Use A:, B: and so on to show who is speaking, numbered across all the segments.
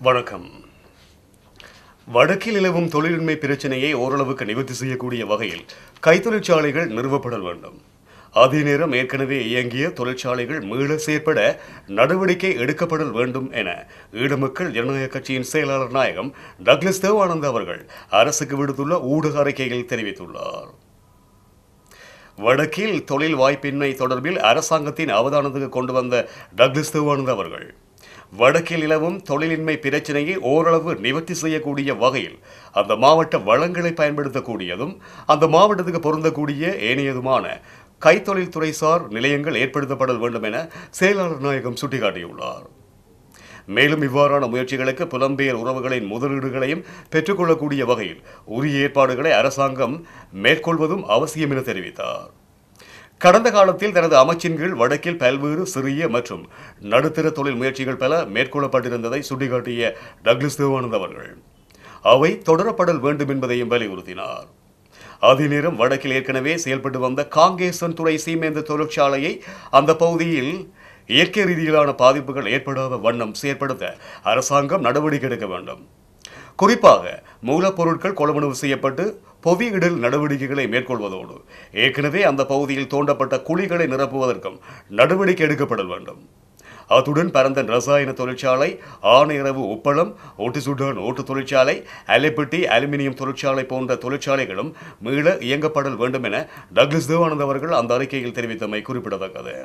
A: வணக்கம் வடக்கில் நிலவும் தொழிலின்மை பிரச்சனையை ஓரளவுக்கு நிவர்த்தி செய்யக்கூடிய வகையில் கைத்தொழிற்சாலைகள் நிறுவப்படல் வேண்டும் அதே நேரம் ஏற்கனவே இயங்கிய தொழிற்சாலைகள் மீள செயற்பட நடவடிக்கை எடுக்கப்படல் வேண்டும் என ஈழமக்கள் ஜனநாயக கட்சியின் செயலாளர் நாயகம் டக்ளஸ் தேவானந்த் அவர்கள் அரசுக்கு விடுத்துள்ள ஊடக அறிக்கையில் தெரிவித்துள்ளார் வடக்கில் தொழில் வாய்ப்பின்மை தொடர்பில் அரசாங்கத்தின் அவதானத்துக்கு கொண்டு வந்த டக்ளஸ் தேவானந்த் அவர்கள் வடக்கில் நிலவும் தொழிலின்மை பிரச்சனையை ஓரளவு நிவர்த்தி செய்யக்கூடிய வகையில் அந்த மாவட்ட வளங்களை பயன்படுத்தக்கூடியதும் அந்த மாவட்டத்துக்கு பொருந்தக்கூடிய ஏனையதுமான கைத்தொழில் துறைசார் நிலையங்கள் ஏற்படுத்தப்பட வேண்டும் என செயலாளர் நாயகம் சுட்டிக்காட்டியுள்ளார் மேலும் இவ்வாறான முயற்சிகளுக்கு புலம்பெயர் உறவுகளின் முதலீடுகளையும் பெற்றுக்கொள்ளக்கூடிய வகையில் உரிய ஏற்பாடுகளை அரசாங்கம் மேற்கொள்வதும் அவசியம் என தெரிவித்தார் கடந்த காலத்தில் தனது அமைச்சின் கீழ் வடக்கில் பல்வேறு சிறிய மற்றும் நடுத்தர தொழில் முயற்சிகள் பல மேற்கொள்ளப்பட்டிருந்ததை சுட்டிக்காட்டிய டக்ளஸ் தேவானந்த் அவர்கள் அவை தொடரப்படல் வேண்டும் என்பதையும் வலியுறுத்தினார் அதே நேரம் வடக்கில் ஏற்கனவே செயல்பட்டு வந்த காங்கேசன் துறை சீமேந்து தொழிற்சாலையை அந்த பகுதியில் இயற்கை ரீதியிலான பாதிப்புகள் ஏற்படாத வண்ணம் செயற்படுத்த அரசாங்கம் நடவடிக்கை எடுக்க வேண்டும் குறிப்பாக மூலப்பொருட்கள் கொள்வனவு செய்யப்பட்டு பொதியிடல் நடவடிக்கைகளை மேற்கொள்வதோடு ஏற்கனவே அந்த பகுதியில் தோண்டப்பட்ட குழிகளை நிரப்புவதற்கும் நடவடிக்கை எடுக்கப்பட வேண்டும் அத்துடன் பரந்தன் ரசாயன தொழிற்சாலை ஆணையரவு உப்பளம் ஒட்டுசுடான் ஓட்டு தொழிற்சாலை அலைப்பட்டி அலுமினியம் தொழிற்சாலை போன்ற தொழிற்சாலைகளும் மீள இயங்கப்படல் வேண்டும் என டக்ளஸ் தேவானந்த் அவர்கள் அந்த அறிக்கையில் தெரிவித்தமை குறிப்பிடத்தக்கது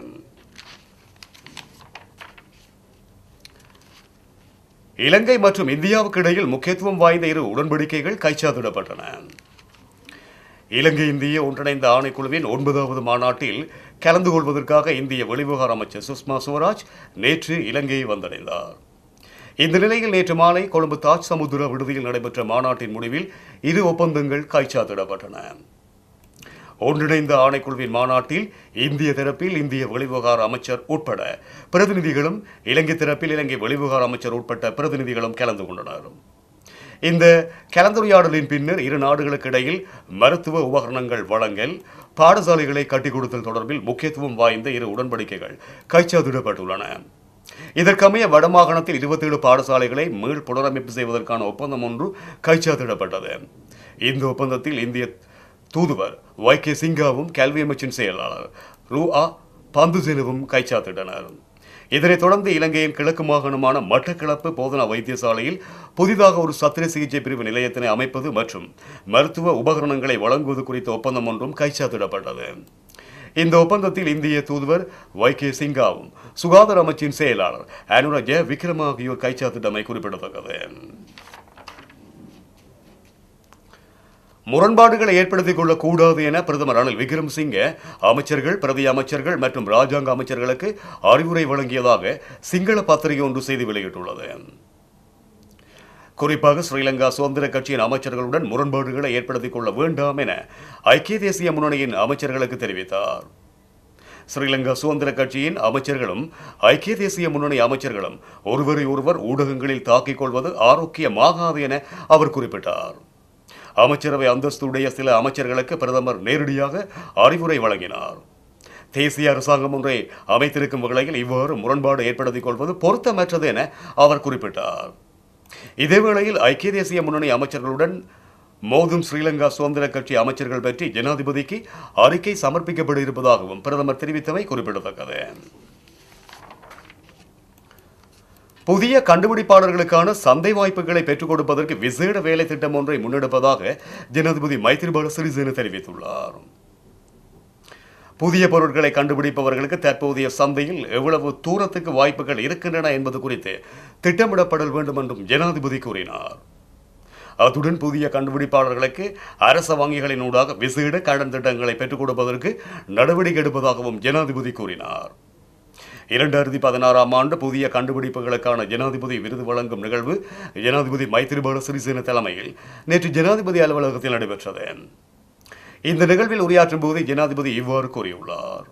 A: இலங்கை மற்றும் இந்தியாவுக்கு இடையில் முக்கியத்துவம் வாய்ந்த இரு உடன்படிக்கைகள் கைச்சாத்திடப்பட்டன இலங்கை இந்திய ஒன்றிணைந்த ஆணைக்குழுவின் ஒன்பதாவது மாநாட்டில் கலந்து கொள்வதற்காக இந்திய வெளிவிவகார அமைச்சர் சுஷ்மா சுவராஜ் நேற்று இலங்கையை வந்தடைந்தார் இந்த நிலையில் நேற்று மாலை கொழும்பு தாஜ் சமுத்திர விடுதியில் நடைபெற்ற மாநாட்டின் முடிவில் இரு ஒப்பந்தங்கள் கைச்சாத்திடப்பட்டன ஒன்றிணைந்த ஆணைக்குழுவின் மாநாட்டில் இந்திய தரப்பில் இந்திய வெளிவிவகார அமைச்சர் உட்பட பிரதிநிதிகளும் இலங்கை தரப்பில் இலங்கை வெளிவிவகார அமைச்சர் உட்பட்ட பிரதிநிதிகளும் கலந்து கொண்டனர் இந்த கலந்துரையாடலின் பின்னர் இரு நாடுகளுக்கு இடையில் மருத்துவ உபகரணங்கள் வழங்கல் பாடசாலைகளை கட்டிக் கொடுத்தல் தொடர்பில் முக்கியத்துவம் வாய்ந்த இரு உடன்படிக்கைகள் கைச்சாத்திடப்பட்டுள்ளன இதற்கமைய வடமாகாணத்தில் இருபத்தேழு பாடசாலைகளை மீள் புனரமைப்பு செய்வதற்கான ஒப்பந்தம் ஒன்று கைச்சாத்திடப்பட்டது இந்த ஒப்பந்தத்தில் இந்திய தூதுவர் ஒய் கே சிங்காவும் கல்வி அமைச்சின் செயலாளர் ரூ ஆ பந்துசெனுவும் கைச்சாத்திட்டனர் இதனைத் தொடர்ந்து இலங்கையின் கிழக்கு மாகாணமான மட்டக்களப்பு போதனா வைத்தியசாலையில் புதிதாக ஒரு சத்திர சிகிச்சை பிரிவு நிலையத்தினை அமைப்பது மற்றும் மருத்துவ உபகரணங்களை வழங்குவது குறித்த ஒப்பந்தம் ஒன்றும் கைச்சாத்திடப்பட்டது இந்த ஒப்பந்தத்தில் இந்திய தூதுவர் ஒய் கே சிங்காவும் சுகாதார அமைச்சின் செயலாளர் அனுராஜ விக்ரம ஆகியோர் கைச்சாத்திட்டமை குறிப்பிடத்தக்கது முரண்பாடுகளை ஏற்படுத்திக் கொள்ளக்கூடாது என பிரதமர் ரணில் விக்ரமசிங்கே அமைச்சர்கள் பிரதி அமைச்சர்கள் மற்றும் ராஜாங்க அமைச்சர்களுக்கு அறிவுரை வழங்கியதாக சிங்கள பத்திரிகை ஒன்று செய்தி வெளியிட்டுள்ளது குறிப்பாக ஸ்ரீலங்கா சுதந்திர கட்சியின் அமைச்சர்களுடன் முரண்பாடுகளை ஏற்படுத்திக் கொள்ள வேண்டாம் என ஐக்கிய தேசிய முன்னணியின் அமைச்சர்களுக்கு தெரிவித்தார் ஸ்ரீலங்கா சுதந்திர கட்சியின் அமைச்சர்களும் ஐக்கிய தேசிய முன்னணி அமைச்சர்களும் ஒருவரை ஒருவர் ஊடகங்களில் தாக்கிக் கொள்வது ஆரோக்கியமாகாது என அவர் குறிப்பிட்டார் அமைச்சரவை அந்தஸ்துடைய சில அமைச்சர்களுக்கு பிரதமர் நேரடியாக அறிவுரை வழங்கினார் தேசிய அரசாங்கம் ஒன்றை அமைத்திருக்கும் வகையில் இவ்வாறு முரண்பாடு ஏற்படுத்திக் கொள்வது பொருத்தமற்றது என அவர் குறிப்பிட்டார் இதேவேளையில் ஐக்கிய தேசிய முன்னணி அமைச்சர்களுடன் மோதும் ஸ்ரீலங்கா சுதந்திர கட்சி அமைச்சர்கள் பற்றி ஜனாதிபதிக்கு அறிக்கை சமர்ப்பிக்கப்பட இருப்பதாகவும் பிரதமர் தெரிவித்தமை குறிப்பிடத்தக்கது புதிய கண்டுபிடிப்பாளர்களுக்கான சந்தை வாய்ப்புகளை பெற்றுக் கொடுப்பதற்கு விசேட வேலை திட்டம் ஒன்றை முன்னெடுப்பதாக ஜனாதிபதி மைத்ரிபால சிறிசேன தெரிவித்துள்ளார் புதிய பொருட்களை கண்டுபிடிப்பவர்களுக்கு தற்போதைய சந்தையில் எவ்வளவு தூரத்துக்கு வாய்ப்புகள் இருக்கின்றன என்பது குறித்து திட்டமிடப்படல் வேண்டும் என்றும் ஜனாதிபதி கூறினார் அத்துடன் புதிய கண்டுபிடிப்பாளர்களுக்கு அரச வங்கிகளின் ஊடாக விசேட கடன் திட்டங்களை பெற்றுக் கொடுப்பதற்கு நடவடிக்கை எடுப்பதாகவும் ஜனாதிபதி கூறினார் இரண்டாயிரத்தி பதினாறாம் ஆண்டு புதிய கண்டுபிடிப்புகளுக்கான ஜனாதிபதி விருது வழங்கும் நிகழ்வு ஜனாதிபதி மைத்திரிபால சிறிசேன தலைமையில் நேற்று ஜனாதிபதி அலுவலகத்தில் நடைபெற்றது இந்த நிகழ்வில் உரையாற்றும் போது ஜனாதிபதி இவ்வாறு கூறியுள்ளார்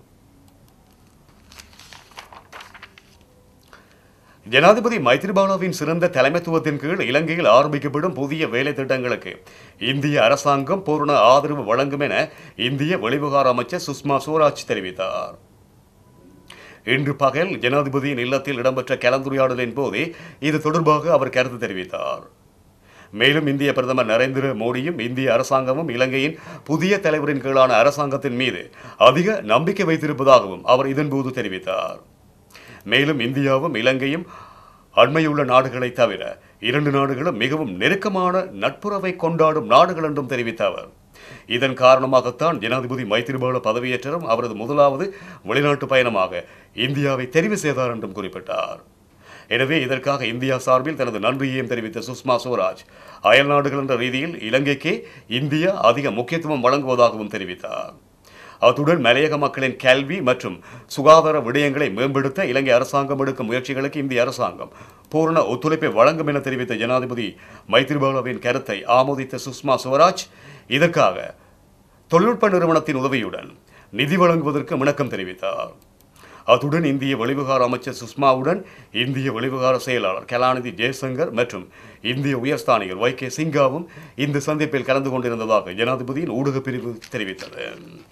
A: ஜனாதிபதி மைத்ரிபாலாவின் சிறந்த தலைமைத்துவத்தின் கீழ் இலங்கையில் ஆரம்பிக்கப்படும் புதிய வேலை திட்டங்களுக்கு இந்திய அரசாங்கம் பூர்ண ஆதரவு வழங்கும் என இந்திய வெளிவிவகார அமைச்சர் சுஷ்மா சுவராஜ் தெரிவித்தார் இன்று பகல் ஜனாதிபதியின் இல்லத்தில் இடம்பெற்ற கலந்துரையாடலின் போதே இது தொடர்பாக அவர் கருத்து தெரிவித்தார் மேலும் இந்திய பிரதமர் நரேந்திர மோடியும் இந்திய அரசாங்கமும் இலங்கையின் புதிய தலைவரின் கீழான அரசாங்கத்தின் மீது அதிக நம்பிக்கை வைத்திருப்பதாகவும் அவர் இதன்போது தெரிவித்தார் மேலும் இந்தியாவும் இலங்கையும் அண்மையுள்ள நாடுகளை தவிர இரண்டு நாடுகளும் மிகவும் நெருக்கமான நட்புறவை கொண்டாடும் நாடுகள் என்றும் தெரிவித்த அவர் இதன் காரணமாகத்தான் ஜனாதிபதி மைத்திரிபால பதவியேற்றரும் அவரது முதலாவது வெளிநாட்டு பயணமாக இந்தியாவை தெரிவு செய்தார் என்றும் குறிப்பிட்டார் எனவே இதற்காக இந்தியா சார்பில் தனது நன்றியையும் தெரிவித்த சுஷ்மா ஸ்வராஜ் அயல் நாடுகள் என்ற ரீதியில் இலங்கைக்கே இந்தியா அதிக முக்கியத்துவம் வழங்குவதாகவும் தெரிவித்தார் அத்துடன் மலையக மக்களின் கல்வி மற்றும் சுகாதார விடயங்களை மேம்படுத்த இலங்கை அரசாங்கம் எடுக்கும் முயற்சிகளுக்கு இந்திய அரசாங்கம் பூரண ஒத்துழைப்பை வழங்கும் என தெரிவித்த ஜனாதிபதி மைத்ரிபாலவின் கருத்தை ஆமோதித்த சுஷ்மா ஸ்வராஜ் இதற்காக தொழில்நுட்ப நிறுவனத்தின் உதவியுடன் நிதி வழங்குவதற்கு முணக்கம் தெரிவித்தார் அத்துடன் இந்திய வெளிவிவகார அமைச்சர் சுஷ்மாவுடன் இந்திய வெளிவிவகார செயலாளர் கலாநிதி ஜெயசங்கர் மற்றும் இந்திய உயர்ஸ்தானிகர் ஒய் கே சிங்காவும் இந்த சந்திப்பில் கலந்து கொண்டிருந்ததாக ஜனாதிபதியின் ஊடகப் பிரிவு தெரிவித்தது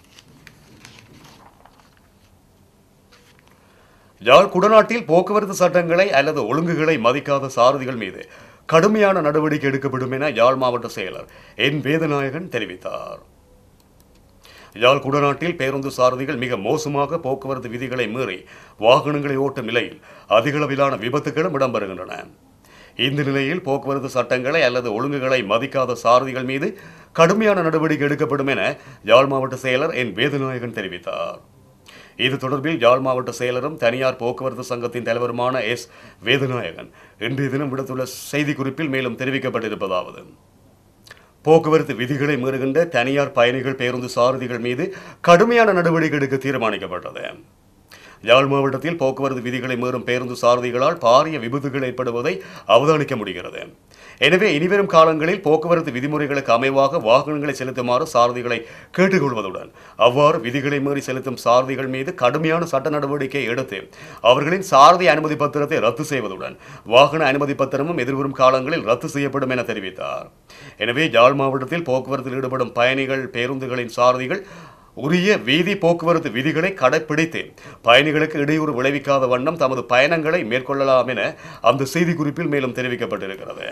A: யாழ் குடநாட்டில் போக்குவரத்து சட்டங்களை அல்லது ஒழுங்குகளை மதிக்காத சாரதிகள் மீது கடுமையான நடவடிக்கை எடுக்கப்படும் என யாழ் மாவட்ட செயலர் என் வேதநாயகன் தெரிவித்தார் யாழ் குடநாட்டில் பேருந்து சாரதிகள் மிக மோசமாக போக்குவரத்து விதிகளை மீறி வாகனங்களை ஓட்டும் நிலையில் அதிகளவிலான விபத்துகளும் இடம்பெறுகின்றன இந்த நிலையில் போக்குவரத்து சட்டங்களை அல்லது ஒழுங்குகளை மதிக்காத சாரதிகள் மீது கடுமையான நடவடிக்கை எடுக்கப்படும் என யாழ் மாவட்ட செயலர் என் வேதநாயகன் தெரிவித்தார் இது தொடர்பில் யாழ் மாவட்ட செயலரும் தனியார் போக்குவரத்து சங்கத்தின் தலைவருமான எஸ் வேதநாயகன் இன்றைய தினம் விடுத்துள்ள செய்திக்குறிப்பில் மேலும் தெரிவிக்கப்பட்டிருப்பதாவது போக்குவரத்து விதிகளை மீறுகின்ற தனியார் பயணிகள் பேருந்து சாரதிகள் மீது கடுமையான நடவடிக்கை எடுக்க தீர்மானிக்கப்பட்டது யாழ் மாவட்டத்தில் போக்குவரத்து விதிகளை மீறும் பேருந்து சாரதிகளால் பாரிய விபத்துகள் ஏற்படுவதை அவதானிக்க முடிகிறது எனவே இனிவரும் காலங்களில் போக்குவரத்து விதிமுறைகளுக்கு அமைவாக வாகனங்களை செலுத்துமாறு சாரதிகளை கேட்டுக்கொள்வதுடன் அவ்வாறு விதிகளை மீறி செலுத்தும் சாரதிகள் மீது கடுமையான சட்ட நடவடிக்கை எடுத்து அவர்களின் சாரதி அனுமதி பத்திரத்தை ரத்து செய்வதுடன் வாகன அனுமதி பத்திரமும் எதிர்வரும் காலங்களில் ரத்து செய்யப்படும் என தெரிவித்தார் எனவே யாழ் மாவட்டத்தில் போக்குவரத்தில் ஈடுபடும் பயணிகள் பேருந்துகளின் சாரதிகள் உரிய வீதி போக்குவரத்து விதிகளை கடைப்பிடித்து பயணிகளுக்கு இடையூறு விளைவிக்காத வண்ணம் தமது பயணங்களை மேற்கொள்ளலாம் என அந்த செய்திக்குறிப்பில் மேலும் தெரிவிக்கப்பட்டிருக்கிறது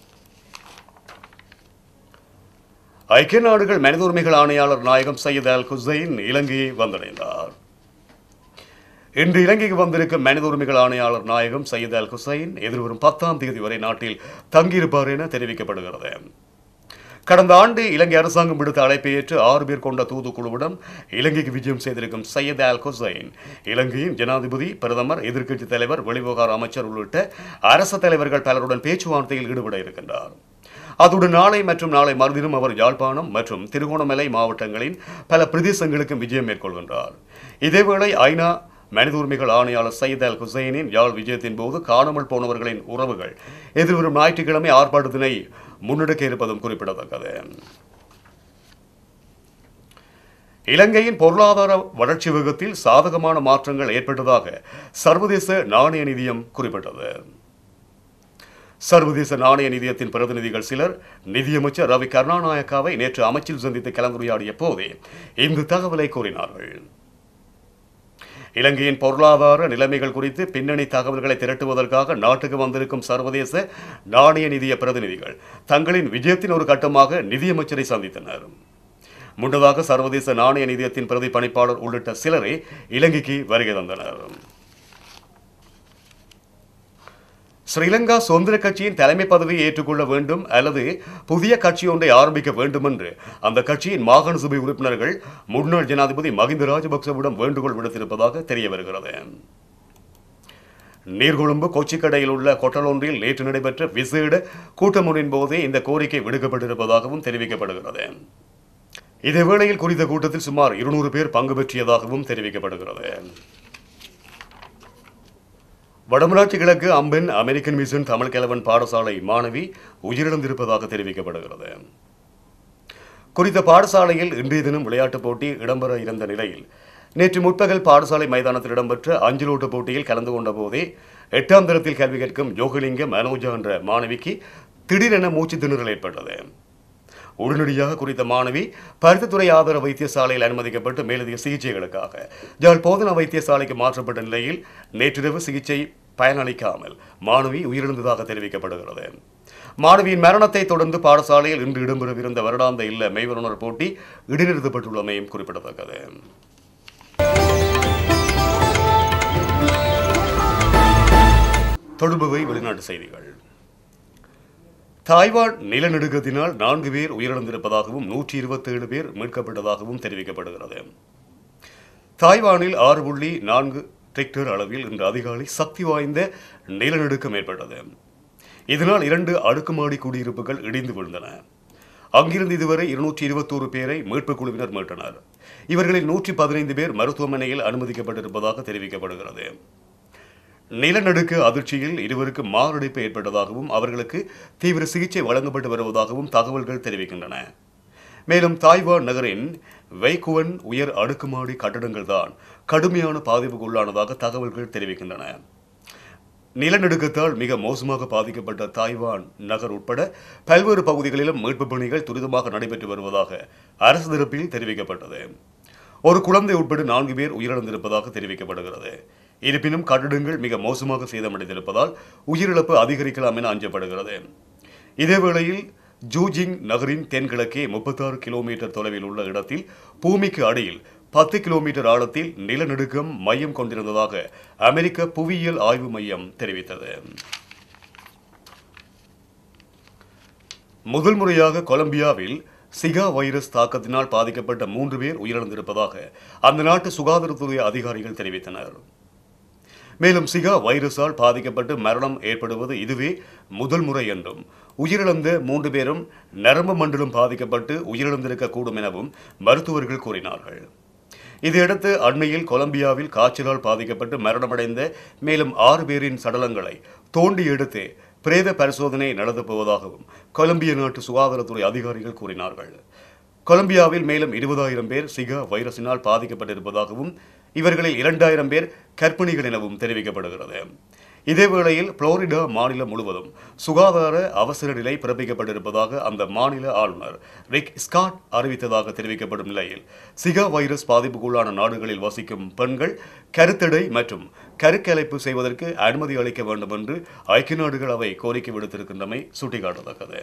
A: ஐக்கிய நாடுகள் மனித உரிமைகள் ஆணையாளர் நாயகம் சையத் அல் குசைன் இலங்கையை வந்தடைந்தார் இன்று இலங்கைக்கு வந்திருக்கும் மனித உரிமைகள் ஆணையாளர் நாயகம் சையத் அல் குசைன் எதிர்வரும் பத்தாம் தேதி வரை நாட்டில் தங்கியிருப்பார் என தெரிவிக்கப்படுகிறது கடந்த ஆண்டு இலங்கை அரசாங்கம் விடுத்த அழைப்பை ஏற்று ஆறு பேர் கொண்ட தூதுக்குழுவுடன் இலங்கைக்கு விஜயம் செய்திருக்கும் சையத் அல் குசைன் இலங்கையின் ஜனாதிபதி பிரதமர் எதிர்க்கட்சித் தலைவர் வெளிவிவகார அமைச்சர் உள்ளிட்ட அரசு தலைவர்கள் பலருடன் பேச்சுவார்த்தையில் ஈடுபட இருக்கின்றார் அத்துடன் நாளை மற்றும் நாளை மறுதினம் அவர் யாழ்ப்பாணம் மற்றும் திருகோணமலை மாவட்டங்களின் பல பிரதேசங்களுக்கும் விஜயம் மேற்கொள்கின்றார் இதேவேளை ஐநா மனித உரிமைகள் ஆணையாளர் சையத் அல் ஹுசைனின் யாழ் விஜயத்தின் போது காணாமல் போனவர்களின் உறவுகள் எதிர்வரும் ஞாயிற்றுக்கிழமை ஆர்ப்பாட்டத்தினை முன்னெடுக்க இருப்பதும் குறிப்பிடத்தக்கது இலங்கையின் பொருளாதார வளர்ச்சி வேகத்தில் சாதகமான மாற்றங்கள் ஏற்பட்டதாக சர்வதேச நாணய நிதியம் குறிப்பிட்டது சர்வதேச நாணய நிதியத்தின் பிரதிநிதிகள் சிலர் நிதியமைச்சர் ரவி கருணாநாயக்காவை நேற்று அமைச்சில் சந்தித்து கலந்துரையாடிய போதே இந்த தகவலை கூறினார்கள் இலங்கையின் பொருளாதார நிலைமைகள் குறித்து பின்னணி தகவல்களை திரட்டுவதற்காக நாட்டுக்கு வந்திருக்கும் சர்வதேச நாணய நிதிய பிரதிநிதிகள் தங்களின் விஜயத்தின் ஒரு கட்டமாக நிதியமைச்சரை சந்தித்தனர் முன்னதாக சர்வதேச நாணய நிதியத்தின் பிரதி பணிப்பாளர் உள்ளிட்ட சிலரே இலங்கைக்கு வருகை தந்தனர் ஸ்ரீலங்கா சுதந்திர கட்சியின் தலைமை பதவியை ஏற்றுக்கொள்ள வேண்டும் அல்லது புதிய கட்சி ஒன்றை ஆரம்பிக்க வேண்டும் என்று அந்த கட்சியின் மாகாண சபை உறுப்பினர்கள் முன்னாள் ஜனாதிபதி மகிந்த ராஜபக்சவிடம் வேண்டுகோள் விடுத்திருப்பதாக தெரிய வருகிறது நீர்கொழும்பு கொச்சிக்கடையில் உள்ள கொட்டலொன்றில் நேற்று நடைபெற்ற விசேட கூட்டமொன்றின் போதே இந்த கோரிக்கை விடுக்கப்பட்டிருப்பதாகவும் தெரிவிக்கப்படுகிறது இதேவேளையில் குறித்த கூட்டத்தில் சுமார் இருநூறு பேர் பங்கு பெற்றியதாகவும் தெரிவிக்கப்படுகிறது வடமராட்சி கிழக்கு அம்பென் அமெரிக்கன் மிஷன் தமிழ் கிழவன் பாடசாலை மாணவி உயிரிழந்திருப்பதாக தெரிவிக்கப்படுகிறது குறித்த பாடசாலையில் இன்றைய தினம் விளையாட்டுப் போட்டி இடம்பெற இருந்த நிலையில் நேற்று முற்பகல் பாடசாலை மைதானத்தில் இடம்பெற்ற அஞ்சலோட்டு போட்டியில் கலந்து கொண்ட போதே எட்டாம் தரத்தில் கல்வி கற்கும் யோகலிங்கம் மனோஜா என்ற மாணவிக்கு திடீரென மூச்சு திணறல் ஏற்பட்டது உடனடியாக குறித்த மாணவி பருத்தித்துறை ஆதார வைத்தியசாலையில் அனுமதிக்கப்பட்டு மேலதிக சிகிச்சைகளுக்காக ஜாழ் போதனா வைத்தியசாலைக்கு மாற்றப்பட்ட நிலையில் நேற்றிரவு சிகிச்சை பயனளிக்காமல் மாணவி உயிரிழந்ததாக தெரிவிக்கப்படுகிறது மாணவியின் மரணத்தை தொடர்ந்து பாடசாலையில் இன்று இடம்பெறவிருந்த வருடாந்த இல்ல மெய்வருணர் போட்டி இடைநிறுத்தப்பட்டுள்ளமையும் குறிப்பிடத்தக்கது தொடர்புவை வெளிநாட்டு செய்திகள் தாய்வான் நிலநடுக்கத்தினால் நான்கு பேர் உயிரிழந்திருப்பதாகவும் நூற்றி இருபத்தேழு பேர் மீட்கப்பட்டதாகவும் தெரிவிக்கப்படுகிறது தாய்வானில் ஆறு புள்ளி நான்கு ரெக்டர் அளவில் இன்று அதிகாலை சக்தி வாய்ந்த நிலநடுக்கம் ஏற்பட்டது இதனால் இரண்டு அடுக்குமாடி குடியிருப்புகள் இடிந்து விழுந்தன அங்கிருந்து இதுவரை இருநூற்றி இருபத்தோரு பேரை மீட்புக் குழுவினர் மீட்டனர் இவர்களில் நூற்றி பதினைந்து பேர் மருத்துவமனையில் அனுமதிக்கப்பட்டிருப்பதாக தெரிவிக்கப்படுகிறது நிலநடுக்க அதிர்ச்சியில் இருவருக்கு மாரடைப்பு ஏற்பட்டதாகவும் அவர்களுக்கு தீவிர சிகிச்சை வழங்கப்பட்டு வருவதாகவும் தகவல்கள் தெரிவிக்கின்றன மேலும் தாய்வான் நகரின் வைகுவன் உயர் அடுக்குமாடி கட்டடங்கள் தான் கடுமையான பாதிப்புக்கு உள்ளானதாக தகவல்கள் தெரிவிக்கின்றன நிலநடுக்கத்தால் மிக மோசமாக பாதிக்கப்பட்ட தாய்வான் நகர் உட்பட பல்வேறு பகுதிகளிலும் மீட்புப் பணிகள் துரிதமாக நடைபெற்று வருவதாக அரசு தரப்பில் தெரிவிக்கப்பட்டது ஒரு குழந்தை உட்பட நான்கு பேர் உயிரிழந்திருப்பதாக தெரிவிக்கப்படுகிறது இருப்பினும் கட்டிடங்கள் மிக மோசமாக சேதமடைந்திருப்பதால் உயிரிழப்பு அதிகரிக்கலாம் என அஞ்சப்படுகிறது இதேவேளையில் ஜூஜிங் நகரின் தென்கிழக்கே முப்பத்தாறு கிலோமீட்டர் தொலைவில் உள்ள இடத்தில் பூமிக்கு அடியில் பத்து கிலோமீட்டர் ஆழத்தில் நிலநடுக்கம் மையம் கொண்டிருந்ததாக அமெரிக்க புவியியல் ஆய்வு மையம் தெரிவித்தது முதல் முறையாக கொலம்பியாவில் சிகா வைரஸ் தாக்கத்தினால் பாதிக்கப்பட்ட மூன்று பேர் உயிரிழந்திருப்பதாக அந்த நாட்டு சுகாதாரத்துறை அதிகாரிகள் தெரிவித்தனர் மேலும் சிகா வைரஸால் பாதிக்கப்பட்டு மரணம் ஏற்படுவது இதுவே முதல் முறை என்றும் உயிரிழந்த மூன்று பேரும் நரம்பு மண்டலம் பாதிக்கப்பட்டு உயிரிழந்திருக்கக்கூடும் எனவும் மருத்துவர்கள் கூறினார்கள் இதையடுத்து அண்மையில் கொலம்பியாவில் காய்ச்சலால் பாதிக்கப்பட்டு மரணமடைந்த மேலும் ஆறு பேரின் சடலங்களை தோண்டி எடுத்து பிரேத பரிசோதனை நடத்தப் போவதாகவும் கொலம்பிய நாட்டு சுகாதாரத்துறை அதிகாரிகள் கூறினார்கள் கொலம்பியாவில் மேலும் இருபதாயிரம் பேர் சிகா வைரஸினால் பாதிக்கப்பட்டிருப்பதாகவும் இவர்களில் இரண்டாயிரம் பேர் கர்ப்பிணிகள் எனவும் தெரிவிக்கப்படுகிறது இதேவேளையில் புளோரிடா மாநிலம் முழுவதும் சுகாதார அவசர நிலை பிறப்பிக்கப்பட்டிருப்பதாக அந்த மாநில ஆளுநர் ரிக் ஸ்காட் அறிவித்ததாக தெரிவிக்கப்படும் நிலையில் சிகா வைரஸ் பாதிப்புக்குள்ளான நாடுகளில் வசிக்கும் பெண்கள் கருத்தடை மற்றும் கருக்கலைப்பு செய்வதற்கு அனுமதி அளிக்க வேண்டும் என்று ஐக்கிய நாடுகள் அவை கோரிக்கை விடுத்திருக்கின்றமை சுட்டிக்காட்டத்தக்கது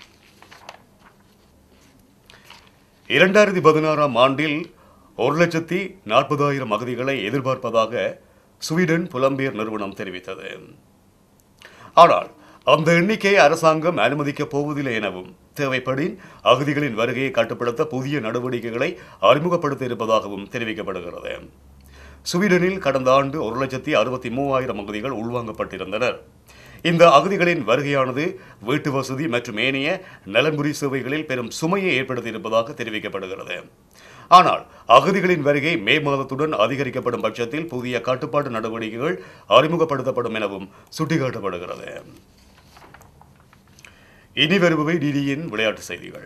A: இரண்டாயிரத்தி பதினாறாம் ஆண்டில் ஒரு லட்சத்தி நாற்பதாயிரம் அகதிகளை எதிர்பார்ப்பதாக ஸ்வீடன் புலம்பெயர் நிறுவனம் தெரிவித்தது ஆனால் அந்த எண்ணிக்கையை அரசாங்கம் அனுமதிக்கப் போவதில்லை எனவும் தேவைப்படின் அகதிகளின் வருகையை கட்டுப்படுத்த புதிய நடவடிக்கைகளை அறிமுகப்படுத்த இருப்பதாகவும் தெரிவிக்கப்படுகிறது ஸ்வீடனில் கடந்த ஆண்டு ஒரு லட்சத்தி அறுபத்தி மூவாயிரம் அகதிகள் உள்வாங்கப்பட்டிருந்தனர் இந்த அகதிகளின் வருகையானது வீட்டு வசதி மற்றும் ஏனைய நலன்புரி சேவைகளில் பெரும் சுமையை ஏற்படுத்தியிருப்பதாக தெரிவிக்கப்படுகிறது ஆனால் அகதிகளின் வருகை மே மாதத்துடன் அதிகரிக்கப்படும் பட்சத்தில் புதிய கட்டுப்பாட்டு நடவடிக்கைகள் அறிமுகப்படுத்தப்படும் எனவும் சுட்டிக்காட்டப்படுகிறது இனி வருபவை டிடியின் விளையாட்டு செய்திகள்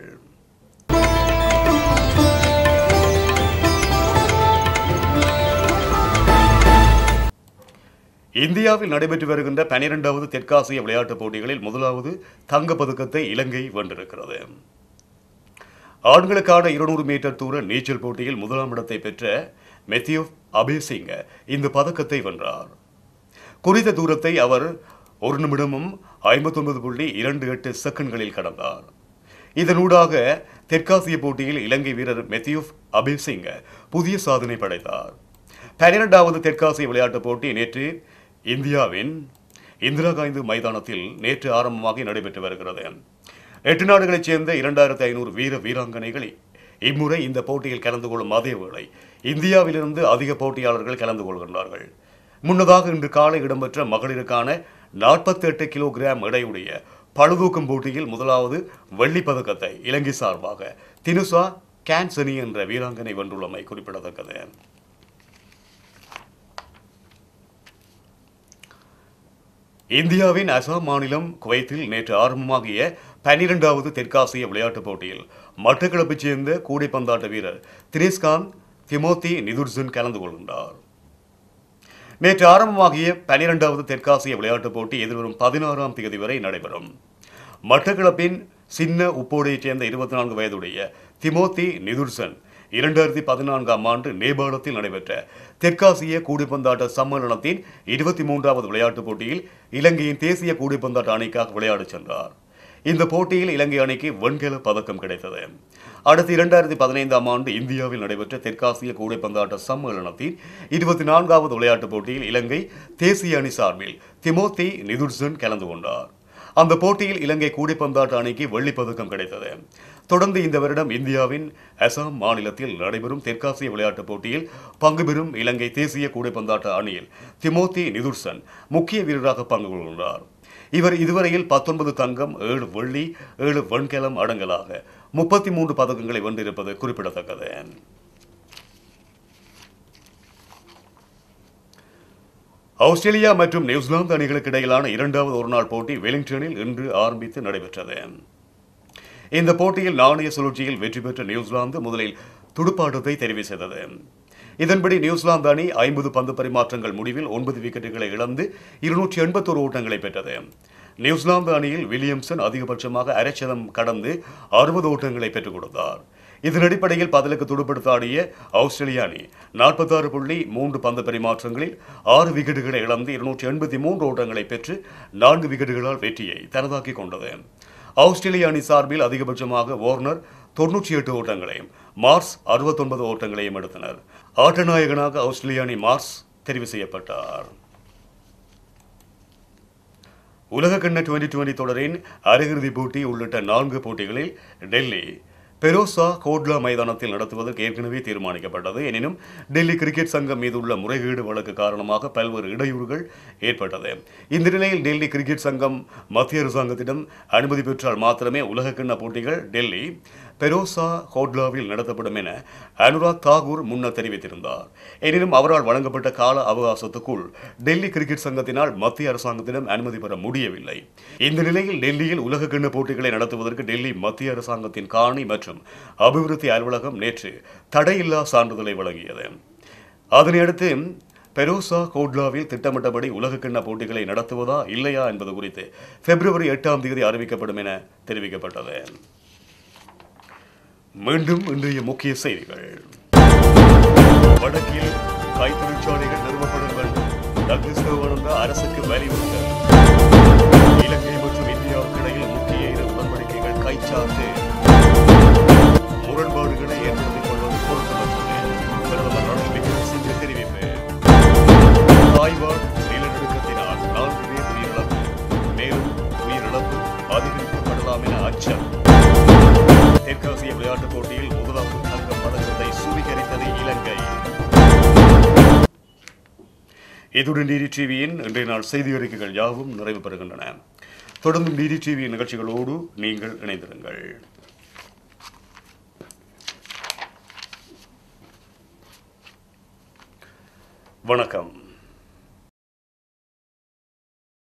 A: இந்தியாவில் நடைபெற்று வருகின்ற பனிரெண்டாவது தெற்காசிய விளையாட்டுப் போட்டிகளில் முதலாவது தங்கப் பதக்கத்தை இலங்கை வென்றிருக்கிறது ஆண்களுக்கான இருநூறு மீட்டர் தூர நீச்சல் போட்டியில் முதலாம் இடத்தை பெற்ற மெத்தியூ அபேசிங்க இந்த பதக்கத்தை வென்றார் குறித்த தூரத்தை அவர் ஒரு நிமிடமும் ஐம்பத்தொன்பது புள்ளி இரண்டு எட்டு செகண்ட்களில் கடந்தார் இதனூடாக தெற்காசிய போட்டியில் இலங்கை வீரர் மெத்தியூ அபேசிங்க புதிய சாதனை படைத்தார் பனிரெண்டாவது தெற்காசிய விளையாட்டுப் போட்டி நேற்று இந்தியாவின் இந்திரா காந்தி மைதானத்தில் நேற்று ஆரம்பமாக நடைபெற்று வருகிறது எட்டு நாடுகளைச் சேர்ந்த இரண்டாயிரத்தி ஐநூறு வீர வீராங்கனைகள் இம்முறை இந்த போட்டியில் கலந்து கொள்ளும் அதே வேளை இந்தியாவிலிருந்து அதிக போட்டியாளர்கள் கலந்து கொள்கின்றார்கள் முன்னதாக இன்று காலை இடம்பெற்ற மகளிருக்கான 48 கிலோகிராம் எடையுடைய பளுதூக்கும் போட்டியில் முதலாவது வெள்ளிப் பதக்கத்தை இலங்கை சார்பாக தினுசா கேன்சனி என்ற வீராங்கனை வென்றுள்ளமை குறிப்பிடத்தக்கது இந்தியாவின் அசாம் மாநிலம் குவைத்தில் நேற்று ஆரம்பமாகிய பன்னிரெண்டாவது தெற்காசிய விளையாட்டுப் போட்டியில் மட்டக்களப்பைச் சேர்ந்த கூடைப்பந்தாட்ட வீரர் தினேஷ்காந்த் திமோத்தி நிதுர்சன் கலந்து கொள்கின்றார் நேற்று ஆரம்பமாகிய பனிரெண்டாவது தெற்காசிய விளையாட்டுப் போட்டி எதிர்வரும் பதினாறாம் தேதி வரை நடைபெறும் மட்டக்களப்பின் சின்ன உப்போடையைச் சேர்ந்த இருபத்தி நான்கு வயதுடைய திமோத்தி நிதுர்சன் இரண்டாயிரத்தி பதினான்காம் ஆண்டு நேபாளத்தில் நடைபெற்ற தெற்காசிய கூடைப்பந்தாட்ட சம்மேளனத்தின் இருபத்தி மூன்றாவது விளையாட்டுப் போட்டியில் இலங்கையின் தேசிய கூடைப்பந்தாட்ட அணிக்காக விளையாடச் சென்றார் இந்த போட்டியில் இலங்கை அணிக்கு வெண்கல பதக்கம் கிடைத்தது அடுத்து இரண்டாயிரத்தி பதினைந்தாம் ஆண்டு இந்தியாவில் நடைபெற்ற தெற்காசிய கூடைப்பந்தாட்ட சம்மேளனத்தின் இருபத்தி நான்காவது விளையாட்டுப் போட்டியில் இலங்கை தேசிய அணி சார்பில் திமோத்தி நிதுர்சன் கலந்து கொண்டார் அந்த போட்டியில் இலங்கை கூடைப்பந்தாட்ட அணிக்கு வெள்ளிப் பதக்கம் கிடைத்தது தொடர்ந்து இந்த வருடம் இந்தியாவின் அசாம் மாநிலத்தில் நடைபெறும் தெற்காசிய விளையாட்டுப் போட்டியில் பங்கு பெறும் இலங்கை தேசிய கூடைப்பந்தாட்ட அணியில் திமோத்தி நிதுர்சன் முக்கிய வீரராக பங்கு கொள்கிறார் இவர் இதுவரையில் பத்தொன்பது தங்கம் ஏழு வெள்ளி ஏழு வெண்கலம் அடங்கலாக முப்பத்தி மூன்று பதக்கங்களை வென்றிருப்பது குறிப்பிடத்தக்கது ஆஸ்திரேலியா மற்றும் நியூசிலாந்து அணிகளுக்கு இடையிலான இரண்டாவது ஒருநாள் போட்டி வெலிங்டனில் இன்று ஆரம்பித்து நடைபெற்றது இந்த போட்டியில் நாணய சுழற்சியில் வெற்றி பெற்ற நியூசிலாந்து முதலில் துடுப்பாட்டத்தை தெரிவு செய்தது இதன்படி நியூசிலாந்து அணி ஐம்பது பந்து பரிமாற்றங்கள் முடிவில் ஒன்பது விக்கெட்டுகளை இழந்து இருநூற்றி எண்பத்தோரு ஓட்டங்களை பெற்றது நியூசிலாந்து அணியில் வில்லியம்சன் அதிகபட்சமாக அரைச்சதம் கடந்து அறுபது ஓட்டங்களை பெற்றுக் கொடுத்தார் இதன் அடிப்படையில் பதிலுக்கு துடுப்படுத்த ஆடிய ஆஸ்திரேலிய அணி நாற்பத்தாறு புள்ளி மூன்று பந்து பரிமாற்றங்களில் ஆறு விக்கெட்டுகளை இழந்து இருநூற்றி எண்பத்தி மூன்று ஓட்டங்களை பெற்று நான்கு விக்கெட்டுகளால் வெற்றியை தனதாக்கிக் கொண்டது ஆஸ்திரேலிய அணி சார்பில் அதிகபட்சமாக வார்னர் தொன்னூற்றி எட்டு ஓட்டங்களையும் மார்ஸ் அறுபத்தொன்பது ஓட்டங்களையும் எடுத்தனர் ஆட்டநாயகனாக ஆஸ்திரேலிய அணி மார்ஸ் தெரிவு செய்யப்பட்டார் உலகக்கிண்ண டுவெண்டி டுவெண்டி தொடரின் அரையிறுதிப் போட்டி உள்ளிட்ட நான்கு போட்டிகளில் டெல்லி பெரோசா கோட்லா மைதானத்தில் நடத்துவதற்கு ஏற்கனவே தீர்மானிக்கப்பட்டது எனினும் டெல்லி கிரிக்கெட் சங்கம் மீதுள்ள முறைகேடு வழக்கு காரணமாக பல்வேறு இடையூறுகள் ஏற்பட்டது இந்த நிலையில் டெல்லி கிரிக்கெட் சங்கம் மத்திய அரசாங்கத்திடம் அனுமதி பெற்றால் மாத்திரமே உலகக்கிண்ண போட்டிகள் டெல்லி பெரோசா கோட்லாவில் நடத்தப்படும் என அனுராக் தாகூர் முன்னர் தெரிவித்திருந்தார் எனினும் அவரால் வழங்கப்பட்ட கால அவகாசத்துக்குள் டெல்லி கிரிக்கெட் சங்கத்தினால் மத்திய அரசாங்கத்திடம் அனுமதி பெற முடியவில்லை இந்த நிலையில் டெல்லியில் உலகக்கிண்ண போட்டிகளை நடத்துவதற்கு டெல்லி மத்திய அரசாங்கத்தின் காணி மற்றும் அபிவிருத்தி அலுவலகம் நேற்று தடையில்லா சான்றிதழை வழங்கியது அதனையடுத்து பெரோசா கோட்லாவில் திட்டமிட்டபடி உலகக்கிண்ண போட்டிகளை நடத்துவதா இல்லையா என்பது குறித்து பிப்ரவரி எட்டாம் தேதி அறிவிக்கப்படும் என தெரிவிக்கப்பட்டது மீண்டும் இன்றைய முக்கிய செய்திகள் வடக்கில் கைத்தொழிற்சாலைகள் நிறுவப்பட வேண்டும் டக்ளஸ் நிறுவனம் அரசுக்கு வலியுறுத்தல் இலங்கை மற்றும் இந்தியாவுக்கு இடையில் முக்கிய இரு உடன்படிக்கைகள் கைச்சாத்து முரண்பாடுகளை ஏற்படுத்திக் கொள்வது பொருத்தமற்றது பிரதமர் ரணில் விக்ரமசிங்கே தெரிவிப்பு தாய்வான் நிலநடுக்கத்தினால் நான்கு பேர் உயிரிழப்பு மேலும் உயிரிழப்பு அதிகரிக்கப்படலாம் என அச்சம் தெற்காசிய விளையாட்டுப் போட்டியில் முதலாவது தங்கம் பதக்கத்தை சுவீகரித்தது இலங்கை இதுடன் டிடி டிவியின் இன்றைய நாள் செய்தி அறிக்கைகள் யாவும் நிறைவு பெறுகின்றன தொடர்ந்தும் டிடி டிவி நிகழ்ச்சிகளோடு நீங்கள் இணைந்திருங்கள் வணக்கம்